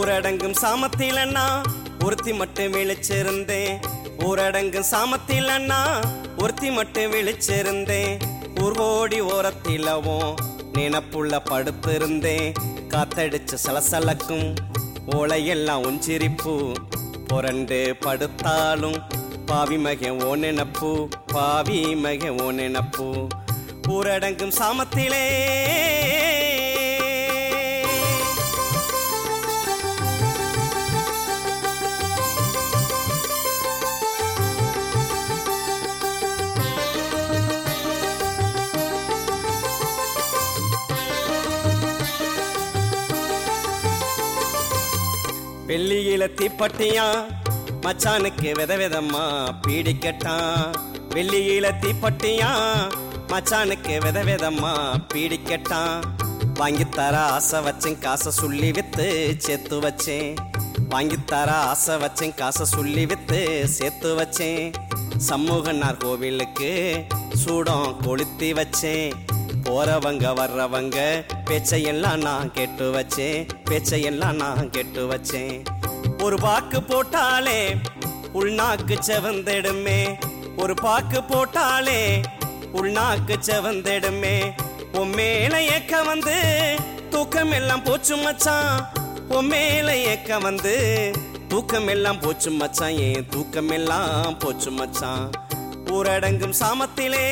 ஊரடங்கும் சாமத்தில் அண்ணா ஒருத்தி மட்டும் விழிச்சிருந்தேன் ஊரடங்கும் சாமத்தில் அண்ணா ஒருத்தி மட்டும் விழிச்சிருந்தேன் ஊர்வோடி ஓரத்திலவும் நினப்புள்ள படுத்திருந்தேன் காத்தடிச்ச சலசலக்கும் ஓலையெல்லாம் உஞ்சிரிப்பு புரண்டு படுத்தாலும் பாவி மகன் ஓ நினப்பு பாவி மகன் ஓ நினப்பு ஊரடங்கும் சாமத்திலே வெள்ளியில தீப்பட்டியா மச்சானுக்கு வித விதமா பீடிக்கட்டான் வெள்ளியில தீப்பட்டியா மச்சானுக்கு வித விதமா பீடிக்கட்டான் வாங்கித்தர ஆசை வச்சேன் காசை சொல்லி வித்து சேர்த்து வச்சேன் வாங்கித்தர ஆசை வச்சேன் காசை சொல்லி வித்து சேர்த்து வச்சேன் சமூகனார் கோவிலுக்கு சூடம் கொளுத்தி வச்சேன் போறவங்க வர்றவங்க பேச்சையெல்லாம் நான் கேட்டு வச்சேன் பேச்சையெல்லாம் நான் கேட்டு வச்சேன் ஒரு பாக்கு போட்டாலே உள்நாக்கு செவந்தெடுமே ஒரு பாக்கு போட்டாலே உள்நாக்கு செவந்தெடுமே உன் மேல ஏக்க வந்து தூக்கம் எல்லாம் போச்சு மச்சான் உன் மேல ஏக்க வந்து தூக்கம் எல்லாம் போச்சு மச்சான் ஏன் தூக்கம் எல்லாம் போச்சு மச்சான் ஊரடங்கும் சாமத்திலே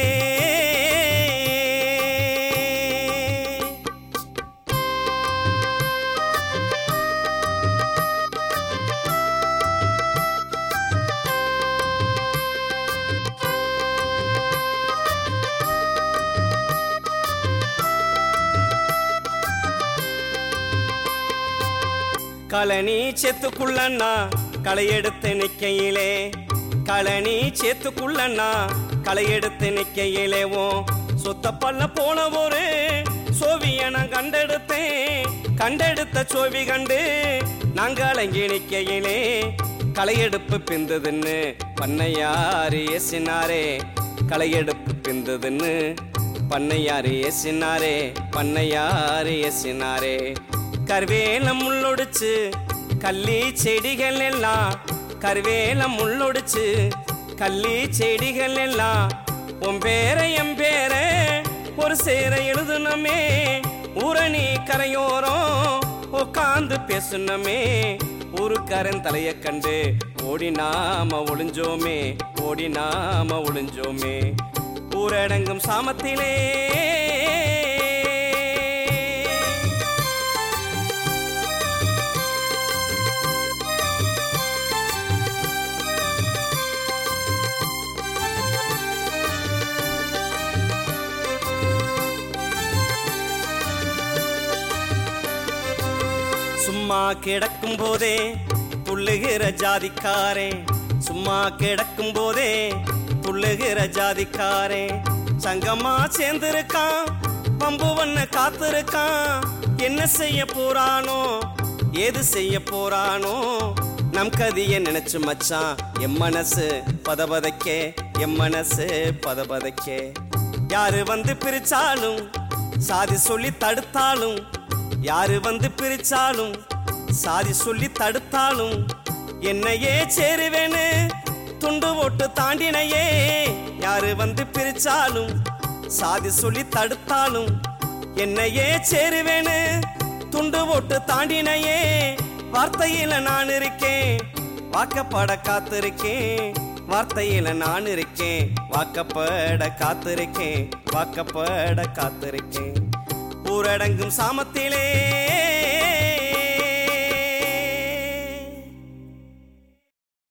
களனி சேத்துக்குள்ளண்ணா களையெடுத்து நிக்கையிலே களனி சேத்துக்குள்ளண்ணா களையெடுத்து நிக்கையிலேவும் சொத்த பல்ல போன ஒரு சோவிய நான் கண்டெடுத்தேன் கண்டெடுத்த சோவி கண்டு நாங்களங்கி நிக்கையிலே களையெடுப்பு பிந்ததுன்னு பண்ணையாரு ஏசினாரே களையெடுப்பு பிந்ததுன்னு பண்ணையாரு ஏசினாரே பண்ணையாரு ஏசினாரே கருவேலம் முள்ளொடிச்சு கள்ளி செடிகள் எல்லாம் கருவேலம் முள்ளொடிச்சு கள்ளி செடிகள் எல்லாம் உன் பேர என் பேர ஒரு சேர எழுதுனமே ஊரணி கரையோரம் உட்காந்து பேசுனமே ஊருக்காரன் தலைய கண்டு ஓடி நாம ஒளிஞ்சோமே ஓடி நாம ஒளிஞ்சோமே ஊரடங்கும் சாமத்திலே சும்மா கிடக்கும் போதே துள்ளுகிற ஜாதிக்காரே சும்மா கிடக்கும் போதே துள்ளுகிற ஜாதிக்காரே சங்கமா சேர்ந்திருக்கான் பம்பு வண்ண காத்திருக்கான் என்ன செய்ய போறானோ ஏது செய்ய போறானோ நம் கதிய நினைச்சு மச்சான் என் மனசு பதபதைக்கே என் மனசு பதபதைக்கே யாரு வந்து பிரிச்சாலும் சாதி சொல்லி தடுத்தாலும் யாரு வந்து பிரிச்சாலும் சாதி சொல்லி தடுத்தாலும் என்னையே சேருவேன்னு துண்டு ஓட்டு தாண்டினையே யாரு வந்து பிரிச்சாலும் சாதி சொல்லி தடுத்தாலும் என்னையே சேருவேன்னு துண்டு ஓட்டு தாண்டினையே வார்த்தையில நான் இருக்கேன் வாக்கப்பட காத்திருக்கேன் வார்த்தையில நான் இருக்கேன் வாக்கப்பட காத்திருக்கேன் வாக்கப்பட காத்திருக்கேன் ஊரடங்கும் சாமத்திலே